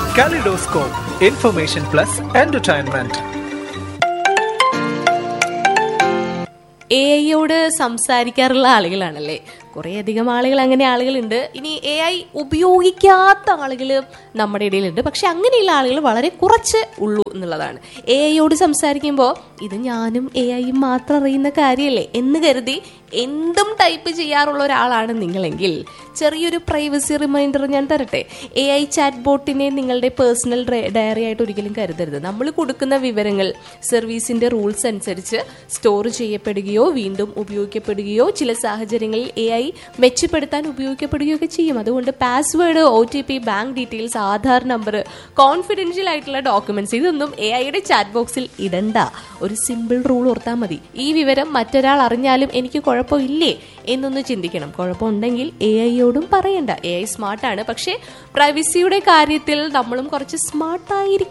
Kaleidoscope, information plus entertainment. A ഐയോട് സംസാരിക്കാറുള്ള ആളുകളാണല്ലേ കുറേയധികം ആളുകൾ അങ്ങനെ ആളുകളുണ്ട് ഇനി എ ഐ ഉപയോഗിക്കാത്ത ആളുകൾ നമ്മുടെ ഇടയിലുണ്ട് പക്ഷെ അങ്ങനെയുള്ള ആളുകൾ വളരെ കുറച്ച് ഉള്ളൂ എന്നുള്ളതാണ് എ ഐയോട് സംസാരിക്കുമ്പോൾ ഇത് ഞാനും എ ഐയും മാത്രം അറിയുന്ന കാര്യമല്ലേ എന്ന് കരുതി എന്തും ടൈപ്പ് ചെയ്യാറുള്ള ഒരാളാണ് നിങ്ങളെങ്കിൽ ചെറിയൊരു പ്രൈവസി റിമൈൻഡർ ഞാൻ തരട്ടെ എ ഐ ചാറ്റ് ബോട്ടിനെ നിങ്ങളുടെ പേഴ്സണൽ ഡയറി ആയിട്ട് ഒരിക്കലും കരുതരുത് നമ്മൾ കൊടുക്കുന്ന വിവരങ്ങൾ സർവീസിന്റെ റൂൾസ് അനുസരിച്ച് സ്റ്റോർ ചെയ്യപ്പെടുകയോ വീണ്ടും ഉപയോഗിക്കപ്പെടുകയോ ചില സാഹചര്യങ്ങളിൽ എ ഐ മെച്ചപ്പെടുത്താൻ ഉപയോഗിക്കപ്പെടുകയോ ഒക്കെ ചെയ്യും അതുകൊണ്ട് password O T P bank details Aadhaar number confidential ആയിട്ടുള്ള ഡോക്യുമെന്റ്സ് ഇതൊന്നും എ ഐയുടെ ചാറ്റ് ബോക്സിൽ ഇടണ്ട ഒരു സിമ്പിൾ റൂൾ ഓർത്താൽ മതി ഈ വിവരം മറ്റൊരാൾ അറിഞ്ഞാലും എനിക്ക് കുഴപ്പമില്ലേ എന്നൊന്ന് ചിന്തിക്കണം കുഴപ്പമുണ്ടെങ്കിൽ എ ഐയോടും പറയണ്ട എ ഐ സ്മാർട്ടാണ് പക്ഷേ പ്രൈവസിയുടെ കാര്യത്തിൽ നമ്മളും കുറച്ച് സ്മാർട്ടായിരിക്കും